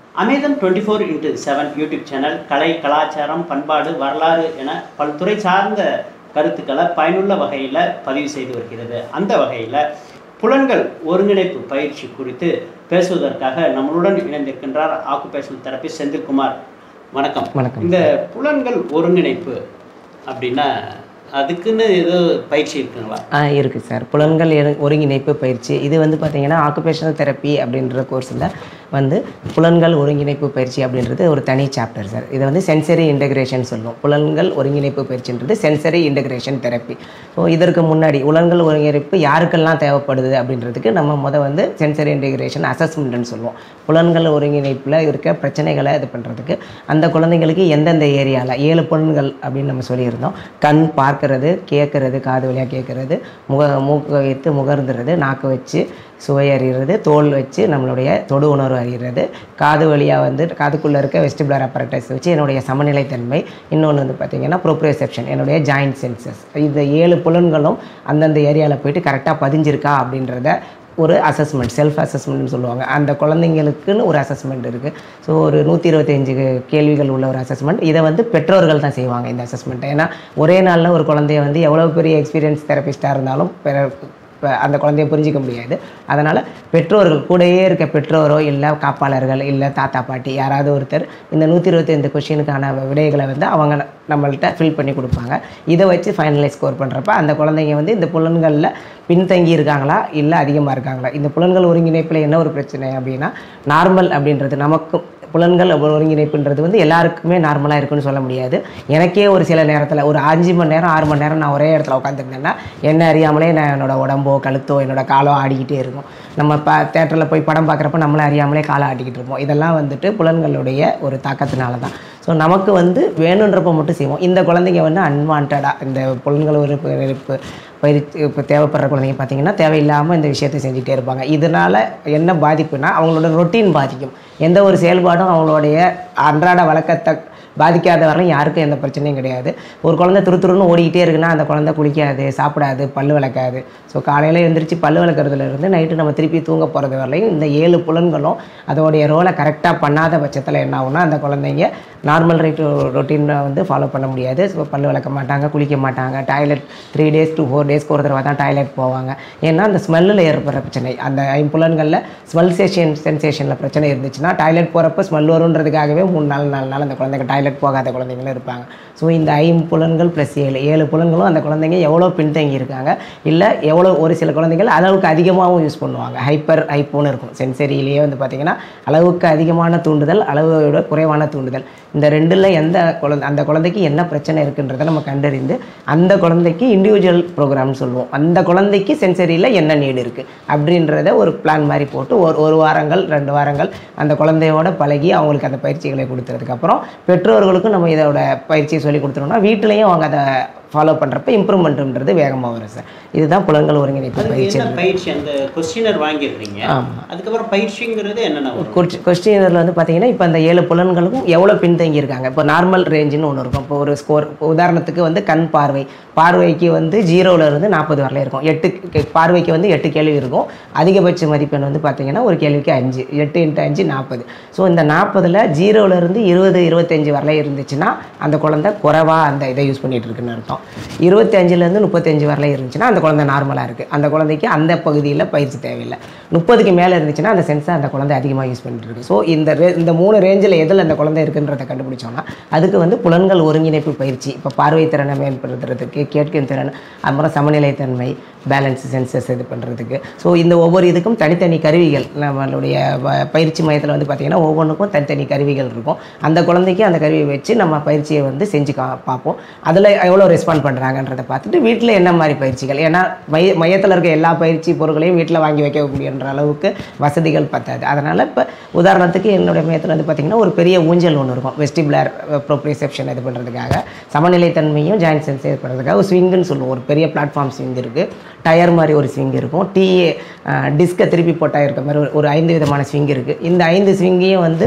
அமேதன் twenty four into seven YouTube channel கலை கலாச்சாரம் பண்பாடு வரலாறு என பல்துறை சார்ந்த கருத்துக்களை பயனுள்ள வகையில் பதிவு செய்து வருகிறது அந்த வகையில் புலன்கள் ஒருங்கிணைப்பு பயிற்சி குறித்து பேசுவதற்காக நம்மளுடன் இணைந்திருக்கின்றார் ஆக்குபேஷனல் தெரப்பி செந்தில்குமார் வணக்கம் வணக்கம் இந்த புலன்கள் ஒருங்கிணைப்பு அப்படின்னா அதுக்குன்னு ஏதோ பயிற்சி இருக்குங்களா ஆ இருக்குது சார் புலன்கள் எரு- ஒருங்கிணைப்பு பயிற்சி இது வந்து பார்த்தீங்கன்னா ஆக்குபேஷனல் தெரப்பி அப்படின்ற கோர்ஸில் வந்து புலன்கள் ஒருங்கிணைப்பு பயிற்சி அப்படின்றது ஒரு தனி சாப்டர் சார் இதை வந்து சென்சரி இன்டகிரேஷன் சொல்லுவோம் புலன்கள் ஒருங்கிணைப்பு பயிற்சின்றது சென்சரி இன்டகிரேஷன் தெரப்பி ஸோ இதற்கு முன்னாடி புலன்கள் ஒருங்கிணைப்பு யாருக்கெல்லாம் தேவைப்படுது அப்படின்றதுக்கு நம்ம முத வந்து சென்சரி இன்டகிரேஷன் அசஸ்மெண்ட்னு சொல்லுவோம் புலன்கள் ஒருங்கிணைப்பில் இருக்க பிரச்சனைகளை இது பண்ணுறதுக்கு அந்த குழந்தைங்களுக்கு எந்தெந்த ஏரியாவில் ஏழு புலன்கள் அப்படின்னு நம்ம சொல்லியிருந்தோம் கண் பார்க்கறது கேட்கறது காது வழியாக கேட்கறது முக மூக்கு வைத்து முகர்ந்துறது நாக்கு வச்சு சுவை அறிகிறது தோல் வச்சு நம்மளுடைய தொடு உணர்வு அறிகிறது காது வழியாக வந்து காதுக்குள்ளே இருக்க வெஸ்டிபுலர் அப்பரட்டஸ் வச்சு என்னுடைய சமநிலைத்தன்மை இன்னொன்று வந்து பார்த்திங்கன்னா ப்ரோப்ரியோசெப்ஷன் என்னுடைய ஜாயிண்ட் சென்சஸ் இந்த ஏழு புலன்களும் அந்தந்த ஏரியாவில் போயிட்டு கரெக்டாக பதிஞ்சிருக்கா அப்படின்றத ஒரு அசஸ்மெண்ட் செல்ஃப் அசஸ்மெண்ட்னு சொல்லுவாங்க அந்த குழந்தைங்களுக்குன்னு ஒரு அசஸ்மெண்ட் இருக்குது ஸோ ஒரு நூற்றி இருபத்தஞ்சு கேள்விகள் உள்ள ஒரு அசஸ்மெண்ட் இதை வந்து பெற்றோர்கள் தான் செய்வாங்க இந்த அசஸ்மெண்ட்டை ஏன்னா ஒரே நாளில் ஒரு குழந்தைய வந்து எவ்வளோ பெரிய எக்ஸ்பீரியன்ஸ் தெரபிஸ்ட்டாக இருந்தாலும் பெற- இப்போ அந்த குழந்தைய புரிஞ்சிக்க முடியாது அதனால் பெற்றோர்கள் கூடயே இருக்க பெற்றோரோ இல்லை காப்பாளர்கள் இல்லை தாத்தா பாட்டி யாராவது ஒருத்தர் இந்த நூற்றி இருபத்தைந்து கொஷினுக்கான விடைகளை வந்து அவங்க நம்மள்ட்ட ஃபில் பண்ணி கொடுப்பாங்க இதை வச்சு ஃபைனலைஸ் ஸ்கோர் பண்ணுறப்ப அந்த குழந்தைங்க வந்து இந்த புலன்களில் பின்தங்கி இருக்காங்களா இல்லை அதிகமாக இருக்காங்களா இந்த புலன்கள் ஒருங்கிணைப்பில் என்ன ஒரு பிரச்சனை அப்படின்னா நார்மல் அப்படின்றது நமக்கு புலன்கள் ஒருங்கிணைப்புன்றது வந்து எல்லாருக்குமே நார்மலாக இருக்குன்னு சொல்ல முடியாது எனக்கே ஒரு சில நேரத்தில் ஒரு அஞ்சு மணி நேரம் ஆறு மணி நேரம் நான் ஒரே இடத்துல உட்காந்துருந்தேன்னா என்ன அறியாமலே நான் என்னோட உடம்போ கழுத்தோ என்னோட காலோ ஆடிக்கிட்டே இருக்கும் நம்ம ப தேட்டரில் போய் படம் பார்க்குறப்ப நம்மளை அறியாமலே காலை ஆட்டிக்கிட்டு இருப்போம் இதெல்லாம் வந்துட்டு புலன்களுடைய ஒரு தாக்கத்தினால தான் ஸோ நமக்கு வந்து வேணுன்றப்ப மட்டும் செய்வோம் இந்த குழந்தைங்க வந்து அன்வான்டாக இந்த புலன்கள் ஒரு இருப்பு பயிற்சி இப்போ தேவைப்படுற குழந்தைங்க பார்த்தீங்கன்னா தேவையில்லாமல் இந்த விஷயத்தை செஞ்சுட்டே இருப்பாங்க இதனால் என்ன பாதிப்புனா அவங்களோட ரொட்டீன் பாதிக்கும் எந்த ஒரு செயல்பாடும் அவங்களுடைய அன்றாட வழக்கத்தை பாதிக்காத வரலாம் யாருக்கும் எந்த பிரச்சனையும் கிடையாது ஒரு குழந்தை துரு துருன்னு ஓடிக்கிட்டே இருக்குன்னா அந்த குழந்தை குளிக்காது சாப்பிடாது பல்லு விளக்காது ஸோ காலையில் எழுந்திரிச்சு பல்லு விளக்குறதுல இருந்து நைட்டு நம்ம திருப்பி தூங்க போகிறது வரலையும் இந்த ஏழு புலன்களும் அதோடைய ரோலை கரெக்டாக பண்ணாத பட்சத்தில் என்ன ஆகும்னா அந்த குழந்தைங்க நார்மல் ரைட் ரொட்டீனை வந்து ஃபாலோ பண்ண முடியாது ஸோ பல்லு விளக்க மாட்டாங்க குளிக்க மாட்டாங்க toilet three days to four டேஸ்க்கு ஒரு தடவை தான் டாய்லெட் போவாங்க ஏன்னா அந்த ஸ்மெல்லில் ஏற்படுற பிரச்சனை அந்த ஐம்புலன்களில் ஸ்மெல் சேஷன் சென்சேஷனில் பிரச்சனை இருந்துச்சுன்னா டாய்லெட் போகிறப்ப ஸ்மெல் வருன்றதுக்காகவே மூணு நாள் நாலு நாள் அந்த குழந்தைங்க டாய்லெட் போகாத குழந்தைங்களும் இருப்பாங்க ஸோ இந்த ஐம்புலன்கள் ப்ளஸ் ஏழு ஏழு புலன்களும் அந்த குழந்தைங்க எவ்வளோ பின்தங்கி இருக்காங்க இல்லை எவ்வளோ ஒரு சில குழந்தைகள் அளவுக்கு அதிகமாகவும் யூஸ் பண்ணுவாங்க ஹைப்பர் ஹைப்போன்னு இருக்கும் சென்சரியிலேயே வந்து பார்த்திங்கன்னா அளவுக்கு அதிகமான தூண்டுதல் அளவோட குறைவான தூண்டுதல் இந்த ரெண்டில் எந்த குழந்தை அந்த குழந்தைக்கு என்ன பிரச்சனை இருக்குன்றதை நம்ம கண்டறிந்து அந்த குழந்தைக்கு இண்டிவிஜுவல் ப்ரோக்ராம்னு சொல்லுவோம் அந்த குழந்தைக்கு சென்சரியில் என்ன நீடு இருக்குது அப்படின்றத ஒரு பிளான் மாதிரி போட்டு ஒரு ஒரு வாரங்கள் ரெண்டு வாரங்கள் அந்த குழந்தையோட பழகி அவங்களுக்கு அந்த பயிற்சிகளை கொடுத்ததுக்கப்புறம் பெற்றோர்களுக்கும் நம்ம இதோட பயிற்சியை சொல்லி கொடுத்துட்டோம்னா வீட்டிலையும் அவங்க அதை ஃபாலோ பண்ணுறப்ப இம்ப்ரூவ்மெண்ட்டுன்றது வேகமாக வரும் சார் இதுதான் புலன்கள் ஒருங்கிணைப்பு அதுக்கு பயிற்சி என்ன பயிற்சி அந்த கொஸ்டினர் வாங்கிடுறீங்க ஆமாம் அதுக்கப்புறம் பயிற்சிங்கிறது என்னென்ன வரும் கொஸ்டினரில் வந்து பார்த்தீங்கன்னா இப்போ அந்த ஏழு புலன்களுக்கும் எவ்வளோ பின்தங்கி இருக்காங்க இப்போ நார்மல் ரேஞ்சுன்னு ஒன்று இருக்கும் இப்போ ஒரு ஸ்கோர் உதாரணத்துக்கு வந்து கண் பார்வை பார்வைக்கு வந்து ஜீரோல இருந்து நாற்பது வரல இருக்கும் எட்டு கே- பார்வைக்கு வந்து எட்டு கேள்வி இருக்கும் அதிகபட்ச மதிப்பெண் வந்து பார்த்தீங்கன்னா ஒரு கேள்விக்கு அஞ்சு எட்டு இன்ட்டு அஞ்சு நாற்பது ஸோ இந்த நாற்பதில் ஜீரோலேருந்து இருபது இருபத்தஞ்சு வரல இருந்துச்சுன்னா அந்த குழந்தை குறைவாக அந்த இதை யூஸ் பண்ணிட்டு இருக்குன்னு அர்த்தம் இருபத்தி அஞ்சுலேருந்து முப்பத்தஞ்சு வரல இருந்துச்சுன்னா அந்த குழந்தை நார்மலாக இருக்குது அந்த குழந்தைக்கு அந்த பகுதியில் பயிற்சி தேவையில்லை முப்பதுக்கு மேலே இருந்துச்சுன்னா அந்த சென்ஸை அந்த குழந்தை அதிகமாக யூஸ் பண்ணிட்டு இருக்கு ஸோ இந்த ரே இந்த மூணு ரேஞ்சில் எதில் அந்த குழந்தை இருக்குன்றதை கண்டுபிடிச்சோம்னா அதுக்கு வந்து புலன்கள் ஒருங்கிணைப்பு பயிற்சி இப்போ பார்வை திறனை மேம்படுத்துறதுக்கு கேட்கும் திறன் அப்புறம் சமநிலைத்தன்மை பேலன்ஸ் சென்சஸ் இது பண்ணுறதுக்கு ஸோ இந்த ஒவ்வொரு இதுக்கும் தனித்தனி கருவிகள் நம்மளுடைய வ- பயிற்சி மையத்தில் வந்து பார்த்திங்கன்னா ஒவ்வொன்றுக்கும் தனித்தனி கருவிகள் இருக்கும் அந்த குழந்தைக்கு அந்த கருவியை வச்சு நம்ம பயிற்சியை வந்து செஞ்சு கா பார்ப்போம் அதில் எவ்வளோ ரெஸ்பாண்ட் பண்ணுறாங்கன்றதை பார்த்துட்டு வீட்டில் என்ன மாதிரி பயிற்சிகள் ஏன்னா மைய மையத்தில் இருக்க எல்லா பயிற்சி பொருட்களையும் வீட்டில் வாங்கி வைக்க முடியுன்ற அளவுக்கு வசதிகள் பத்தாது அதனால் இப்போ உதாரணத்துக்கு என்னுடைய மையத்தில் வந்து பார்த்திங்கன்னா ஒரு பெரிய ஊஞ்சல் ஒன்று இருக்கும் வெஸ்டிபுலர் ப்ரோப்ரிசெப்ஷன் இது பண்ணுறதுக்காக சமநிலைத்தன்மையும் ஜாயின்ட் சென்ஸ் இது பண்ணுறதுக்காக ஒரு ஸ்விங்குன்னு சொல்லுவோம் ஒரு பெரிய பிளாட்ஃபார்ம் ஸ்விங் இருக்குது டயர் மாதிரி ஒரு ஸ்விங் இருக்கும் டிஏ டிஸ்கை திருப்பி போட்டால் இருக்க மாதிரி ஒரு- ஒரு ஐந்து விதமான ஸ்விங் இருக்குது இந்த ஐந்து ஸ்விங்கையும் வந்து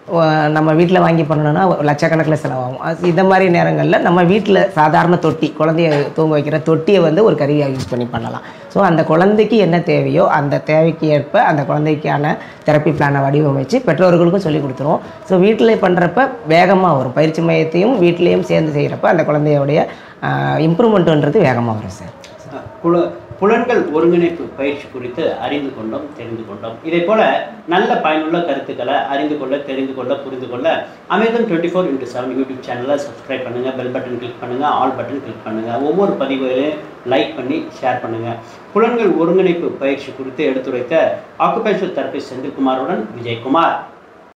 அஹ் நம்ம வீட்டில் வாங்கி பண்ணணும்னா லட்சக்கணக்கில் செலவாகும் அது இந்த மாதிரி நேரங்களில் நம்ம வீட்டில் சாதாரண தொட்டி குழந்தைய தூங்க வைக்கிற தொட்டியை வந்து ஒரு கருவியாக யூஸ் பண்ணி பண்ணலாம் ஸோ அந்த குழந்தைக்கு என்ன தேவையோ அந்த தேவைக்கு ஏற்ப அந்த குழந்தைக்கான தெரப்பி பிளானை வடிவமைச்சு பெற்றோர்களுக்கும் சொல்லி கொடுத்துருவோம் ஸோ வீட்டில் பண்ணுறப்ப வேகமாக வரும் பயிற்சி மையத்தையும் வீட்லேயும் சேர்ந்து செய்கிறப்ப அந்த குழந்தையோடைய இம்ப்ரூவ்மெண்ட்டுன்றது வேகமாக வரும் சார் புல புலன்கள் ஒருங்கிணைப்பு பயிற்சி குறித்து அறிந்து கொண்டோம் தெரிந்து கொண்டோம் இதே போல நல்ல பயனுள்ள கருத்துக்களை அறிந்து கொள்ள தெரிந்து கொள்ள புரிந்து கொள்ள Amazon twenty four into seven YouTube சேனலை சப்ஸ்கிரைப் பண்ணுங்க பெல் பட்டன் கிளிக் பண்ணுங்க ஆல் பட்டன் கிளிக் பண்ணுங்க ஒவ்வொரு பதிவுகளையும் லைக் பண்ணி ஷேர் பண்ணுங்க புலன்கள் ஒருங்கிணைப்பு பயிற்சி குறித்து எடுத்துரைத்த ஆக்குபேஷன் தெரபிஸ்ட் செந்தில்குமாருடன் விஜயகுமார்